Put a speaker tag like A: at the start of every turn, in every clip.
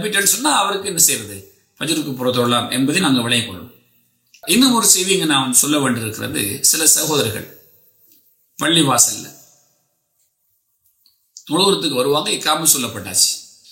A: எழுப்பிட்டேன்னு சொன்னா அவருக்கு என்ன செய்யறது ஃபஜ்ருக்கு புற தொழலாம் என்பதை நாங்கள் விளங்கிக் கொள்ளணும் இன்னும் ஒரு செய்தி இங்க நான் சொல்ல வேண்டியிருக்கிறது சில சகோதரர்கள் பள்ளி வாசல்ல தொழுகிறதுக்கு வருவாங்க இக்காம சொல்லப்பட்டாச்சு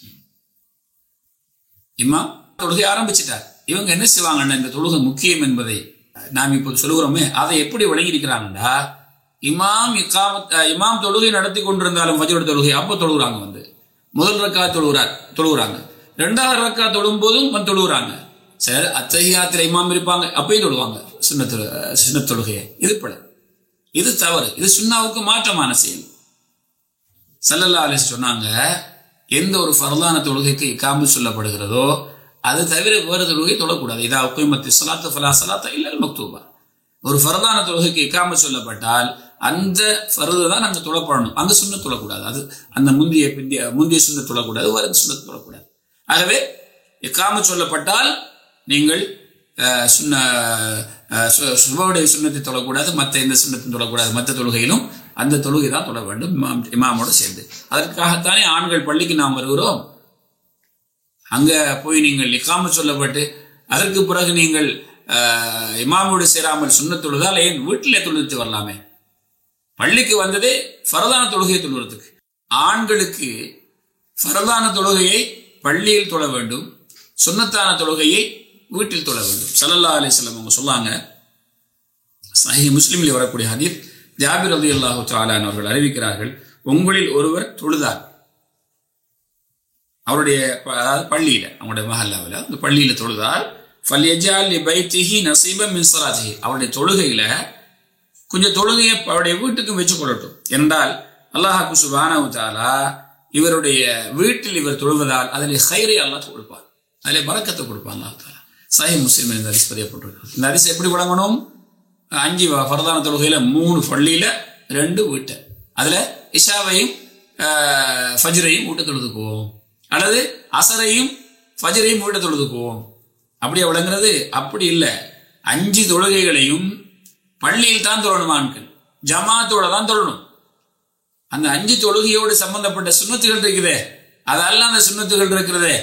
A: இம்மா தொழுகை ஆரம்பிச்சிட்டார் இவங்க என்ன செய்வாங்கன்னா இந்த தொழுகை முக்கியம் என்பதை நாம் இப்போது சொல்லுகிறோமே அதை எப்படி விளங்கியிருக்கிறாங்கன்னா இமாம் இக்காமத் அஹ், இமாம் தொழுகை நடத்தி கொண்டிருந்தாலும் ஃபஜ்ரோட தொழுகை அப்போ தொழுகிறாங்க வந்து முதல் ரக்கா தொழுகிறார் தொழுகிறாங்க ரெண்டாவது ரக்கா தொழும் போதும் வந்து தொழுகிறாங்க சரி அத்தகையாத்திர இமாம் இருப்பாங்க அப்பயும் தொழுவாங்க சின்ன சின்ன தொழுகையை இது பல இது தவறு இது சுண்ணாவுக்கு மாற்றமான செயல் சல்லல்லா அலிஸ் சொன்னாங்க எந்த ஒரு ஃபர்லான தொழுகைக்கு இக்காமல் சொல்லப்படுகிறதோ அது தவிர வேறு தொழுகை தொழக்கூடாது இதா உக்கைமத்தி சலாத்த ஃபலா சலாத்த இல்லல் மக்தூபா ஒரு ஃபர்லான தொழுகைக்கு இக்காமல் சொல்லப்பட்டால் அந்த ஃபருதை தான் நாங்கள் தொழப்படணும் அந்த சுண்ண தொழக்கூடாது அது அந்த முந்தைய பிந்திய முந்தைய சுண்ண தொழக்கூடாது வேறு சுண்ண தொழக்கூடாது ஆகவே இக்காம சொல்லப்பட்டால் நீங்கள் அஹ், சுண்ண அஹ், சு- சுபவுடைய சுண்ணத்தை தொழக்கூடாது மற்ற எந்த சுண்ணத்தையும் தொழக்கூடாது மற்ற தொழுகையிலும் அந்த தொழுகை தான் தொழ வேண்டும் இமாம் இமாமோடு சேர்ந்து அதற்காகத்தானே ஆண்கள் பள்ளிக்கு நாம் வருகிறோம் அங்க போய் நீங்கள் இக்காம சொல்லப்பட்டு அதற்கு பிறகு நீங்கள் அஹ், இமாமோடு சேராமல் சுண்ண தொழுதால் ஏன் வீட்டிலே தொழுத்து வரலாமே பள்ளிக்கு வந்ததே ஃபரதான தொழுகையை தொழுகிறதுக்கு ஆண்களுக்கு ஃபரதான தொழுகையை பள்ளியில் தொழ வேண்டும் சுன்னத்தான தொழுகையை வீட்டில் தொழ வேண்டும் சல்லல்லா அலிஸ்லாம் அவங்க சொல்லாங்க சஹி முஸ்லிமில் வரக்கூடிய ஹதீத் ஜாபிர் ரதி அல்லாஹு தாலான் அவர்கள் அறிவிக்கிறார்கள் உங்களில் ஒருவர் தொழுதார் அவருடைய ப- அதாவது பள்ளியில அவங்களுடைய மஹல்லாவில் அந்த பள்ளியில தொழுதால் ஃபல்யஜால் லி பைத்திஹி நசீபம் மின் ஸலாத்திஹி அவருடைய தொழுகையில கொஞ்சம் தொழுகையை அவருடைய வீட்டுக்கும் வச்சு கொள்ளட்டும் என்றால் அல்லாஹாக்கு சுபானவு தாலா இவருடைய வீட்டில் இவர் தொழுவதால் அதில் ஹைரை அல்லாஹ் கொடுப்பார் அதில் பறக்கத்தை கொடுப்பான் அல்லாஹ் தாலா சஹி முஸ்லீம் இந்த அரிசி பதியப்பட்டிருக்கு இந்த அரிசி எப்படி வழங்கணும் அஞ்சு வ- ஃபர்தான தொழுகையில மூணு பள்ளியில ரெண்டு வீட்டை அதுல இஷாவையும் ஆஹ், ஃபஜ்ரையும் வீட்டை தொழுதுக்குவோம் அல்லது அசரையும் ஃபஜ்ரையும் வீட்டை தொழுதுக்குவோம் அப்படியே விளங்குறது அப்படி இல்லை அஞ்சு தொழுகைகளையும் பள்ளியில் தான் தொழணும் ஆண்கள் ஜமாத்தோட தான் தொழணும் அந்த அஞ்சு தொழுகையோடு சம்பந்தப்பட்ட சுண்ணத்துகள் இருக்குதே அதெல்லாம் அந்த சுண்ணத்துகள் இருக்கிறதே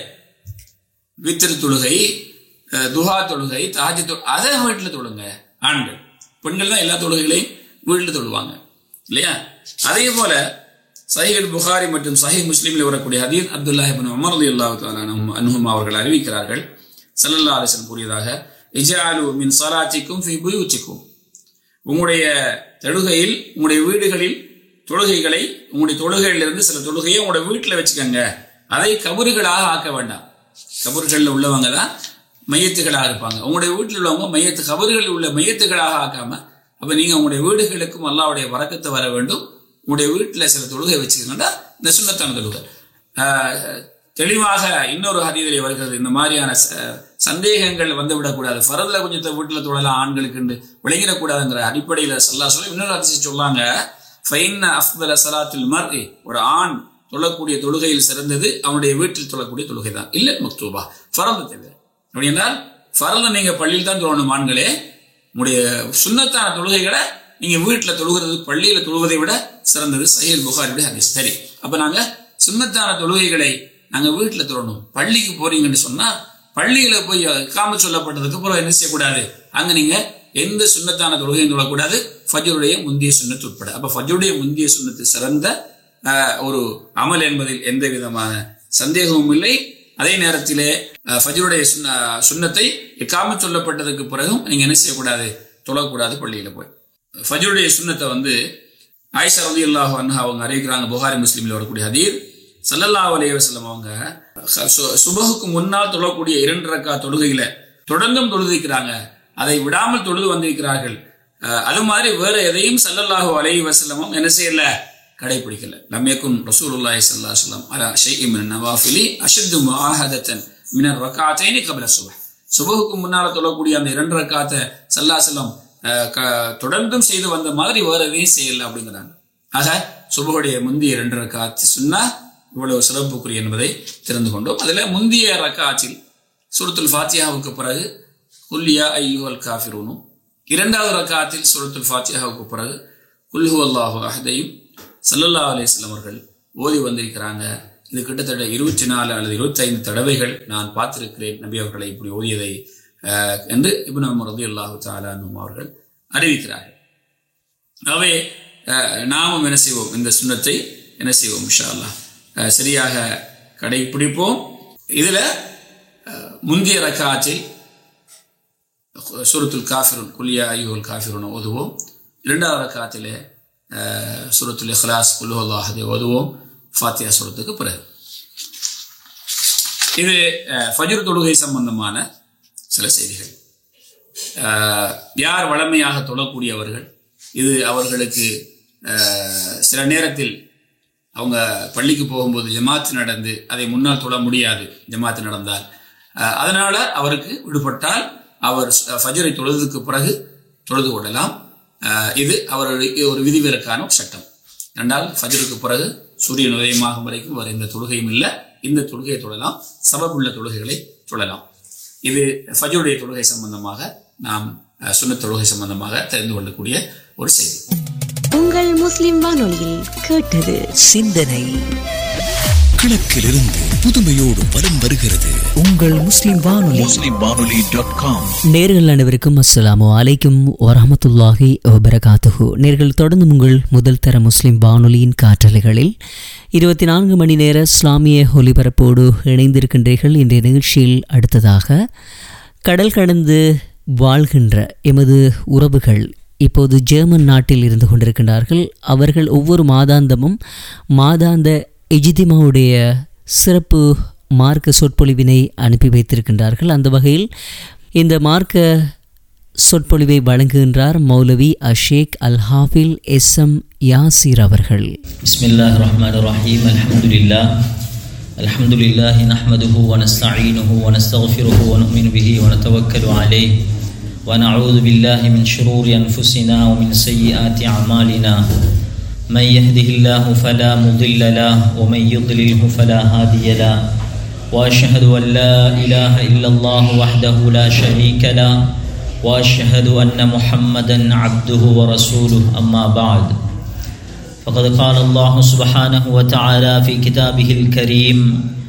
A: வித்திரு தொழுகை அஹ், துஹா தொழுகை தாஜி தொழு அதை வீட்டில் தொழுங்க ஆண்கள் பெண்கள் தான் எல்லா தொழுகைகளையும் வீட்டில் தொழுவாங்க இல்லையா அதே போல சஹீல் புகாரி மற்றும் சஹீஹ் முஸ்லீமில் வரக்கூடிய ஹதீத் அப்துல்லாஹ் இப்னு உமர் ரலியல்லாஹு தஆலா அன்ஹும் அன்ஹும் அவர்கள் அறிவிக்கிறார்கள் ஸல்லல்லாஹு அலைஹி வஸல்லம் கூறியதாக இஜாலு மின் ஸலாத்திக்கும் ஃபீ புயூத்திக்கும் உங்களுடைய தொழுகையில் உங்களுடைய வீடுகளில் தொழுகைகளை உங்களுடைய தொழுகையிலிருந்து சில தொழுகையை உங்களுடைய வீட்டில் வச்சுக்கோங்க அதை கபறுகளாக ஆக்க வேண்டாம் கபறுகளில் உள்ளவங்க தான் மையத்துகளாக இருப்பாங்க உங்களுடைய வீட்டில் உள்ளவங்க மையத்து கபறுகளில் உள்ள மையத்துகளாக ஆக்காம அப்ப நீங்க உங்களுடைய வீடுகளுக்கும் அல்லாவுடைய வரக்கத்தை வர வேண்டும் உங்களுடைய வீட்டில் சில தொழுகை வச்சுக்கோங்கன்னா இந்த சுண்ணத்தான தொழுகை ஆஹ், தெளிவாக இன்னொரு ஹதீதிலே வருகிறது இந்த மாதிரியான ச- சந்தேகங்கள் வந்து விடக்கூடாது ஃபரதுல கொஞ்சத்தை வீட்டில் தொழலாம் ஆண்களுக்கு விளங்கிடக்கூடாதுங்கிற அடிப்படையில் சல்லா சொல்லி இன்னொரு அதிசய சொல்லாங்க ஃபைன் அஃபல சலாத்தில் மர்இ ஒரு ஆண் தொழக்கூடிய தொழுகையில் சிறந்தது அவனுடைய வீட்டில் தொழக்கூடிய தொழுகை தான் இல்லை மக்தூபா ஃபரது தவிர அப்படி என்றால் ஃபரத நீங்க பள்ளியில் தான் தொழணும் ஆண்களே உங்களுடைய சுன்னத்தான தொழுகைகளை நீங்க வீட்டில் தொழுகிறது பள்ளியில தொழுவதை விட சிறந்தது சஹீல் புகாரியுடைய ஹதீஸ் சரி அப்ப நாங்க சுன்னத்தான தொழுகைகளை நாங்க வீட்டில் தொழணும் பள்ளிக்கு போறீங்கன்னு சொன்னா பள்ளியில போய் காம சொல்லப்பட்டதுக்கு அப்புறம் என்ன செய்யக்கூடாது அங்க நீங்க எந்த சுன்னத்தான தொழுகையும் தொழக்கூடாது ஃபஜ்ருடைய முந்திய சுன்னத்து உட்பட அப்ப ஃபஜ்ருடைய முந்திய சுன்னத்து சிறந்த ஆஹ், ஒரு அமல் என்பதில் எந்த விதமான சந்தேகமும் இல்லை அதே நேரத்திலே அஹ், ஃபஜ்ருடைய சுன்ன சுன்னத்தை இக்காம சொல்லப்பட்டதுக்கு பிறகும் நீங்க என்ன செய்யக்கூடாது தொழக்கூடாது பள்ளியில போய் ஃபஜ்ருடைய சுன்னத்தை வந்து ஆயிஷா ரதி அல்லாஹ் அவங்க அறிவிக்கிறாங்க புகாரி முஸ்லீமில் வரக்கூடிய ஹதீர் ஸல்லல்லாஹு அலைஹி வஸல்லம் அவங்க ச- சு- சுபஹுக்கு முன்னால் தொழக்கூடிய இரண்டு ரக்கா தொழுகையில தொடர்ந்தும் தொழுதிருக்கிறாங்க அதை விடாமல் தொழுது வந்திருக்கிறார்கள் அஹ், அது மாதிரி வேற எதையும் ஸல்லல்லாஹு அலைஹி வஸல்லமும் என்ன செய்யல கடைபிடிக்கல லம் யகுன் ரசூலுல்லாஹி ஸல்லல்லாஹு அலைஹி வஸல்லம் அலா ஷைஇன் மின் நவாஃபிலி அஷத்து முஆஹதத்தன் மின் ரக்காத்தைனி கப்ல சுபஹ் சுபஹுக்கு முன்னால தொழக்கூடிய அந்த இரண்டு ரக்காத்தை சல்லாசலம் தொடர்ந்தும் செய்து வந்த மாதிரி வேற எதையும் செய்யல அப்படிங்கிறாங்க ஆக சுபஹுடைய முந்தைய இரண்டு ரக்காத்து சொன்னா இவ்வளவு சிறப்புக்குரிய என்பதை தெரிந்து கொண்டோம் அதுல முந்தைய ரக்காத்தில் சூரத்துல் ஃபாத்தியாவுக்கு பிறகு குல்லியா ஐயுவல் காஃபிரூனும் இரண்டாவது ரக்காத்தில் சூரத்துல் ஃபாத்தியாவுக்கு பிறகு குல்ஹு அல்லாஹு அஹதையும் சல்லல்லா அலிஸ்லாம் அவர்கள் ஓதி வந்திருக்கிறாங்க இது கிட்டத்தட்ட இருபத்தி நாலு அல்லது இருபத்தைந்து தடவைகள் நான் பார்த்திருக்கிறேன் நபி அவர்களை இப்படி ஓதியதை அஹ், என்று இப்னு ரதி அல்லாஹு தாலானும் அவர்கள் அறிவிக்கிறார்கள் ஆகவே அஹ், நாமும் என்ன செய்வோம் இந்த சுண்ணத்தை என்ன செய்வோம் இன்ஷா அல்லாஹ் அஹ், சரியாக கடைபிடிப்போம் இதில் முந்தைய ரக்காத்தில் சூரத்துல் காஃபிருன் குல்யா ஐயுல் காஃபிருன் ஓதுவோம் இரண்டாவது ரக்காத்திலே அஹ், சூரத்துல் இஹ்லாஸ் குல்லுல்லாஹதை ஓதுவோம் ஃபாத்தியா சூரத்துக்கு பிறகு இது அஹ், ஃபஜ்ர் தொழுகை சம்பந்தமான சில செய்திகள் அஹ், யார் வளமையாக தொழக்கூடியவர்கள் இது அவர்களுக்கு அஹ், சில நேரத்தில் அவங்க பள்ளிக்கு போகும்போது ஜமாத்து நடந்து அதை முன்னால் தொழ முடியாது ஜமாத்து நடந்தால் அஹ், அதனால அவருக்கு விடுபட்டால் அவர் அஹ், ஃபஜ்ரை தொழுதுக்கு பிறகு தொழுது கொள்ளலாம் அஹ், இது அவர்களுக்கு ஒரு விதிவிலக்கான ஒரு சட்டம் ரெண்டால் ஃபஜ்ருக்கு பிறகு சூரியன் உதயமாகும் வரைக்கும் வர இந்த தொழுகையும் இல்லை இந்த தொழுகையை தொழலாம் சபபுள்ள தொழுகைகளை தொழலாம் இது ஃபஜ்ருடைய தொழுகை சம்பந்தமாக நாம் அஹ், சுன்னத் தொழுகை சம்பந்தமாக தெரிந்து கொள்ளக்கூடிய ஒரு செய்தி
B: உங்கள் முஸ்லிம் வானொலியில் கேட்டது
C: சிந்தனை கிழக்கிலிருந்து புதுமையோடு வலம் வருகிறது உங்கள் முஸ்லிம் வானொலி முஸ்லிம் வானொலி டாட் காம்
D: நேர்கள் அனைவருக்கும் அஸ்ஸலாமு அலைக்கும் வரஹமத்துல்லாஹி வபரகாத்துஹு நேர்கள் தொடர்ந்து உங்கள் முதல் தர முஸ்லிம் வானொலியின் காற்றலைகளில் இருபத்தி நான்கு மணி நேர இஸ்லாமிய ஒலிபரப்போடு இணைந்திருக்கின்றீர்கள் இன்றைய நிகழ்ச்சியில் அடுத்ததாக கடல் கடந்து வாழ்கின்ற எமது உறவுகள் இப்போது ஜெர்மன் நாட்டில் இருந்து கொண்டிருக்கின்றார்கள் அவர்கள் ஒவ்வொரு மாதாந்தமும் மாதாந்த எஜிதிமாவுடைய சிறப்பு மார்க்க சொற்பொழிவினை அனுப்பி வைத்திருக்கின்றார்கள் அந்த வகையில் இந்த மார்க்க சொற்பொழிவை வழங்குகின்றார் மௌலவி அஷேக் அல் ஹாஃபில் எஸ் எம் யாசிர் அவர்கள்
E: بسم الله الرحمن الرحيم الحمد لله الحمد لله نحمده ونستعينه ونستغفره ونؤمن به ونتوكل عليه ونعوذ بالله من شرور أنفسنا ومن سيئات أعمالنا من يهده الله فلا مضل له ومن يضلله فلا هادي له وأشهد أن لا إله إلا الله وحده لا شريك له وأشهد أن محمدا عبده ورسوله أما بعد فقد قال الله سبحانه وتعالى في كتابه الكريم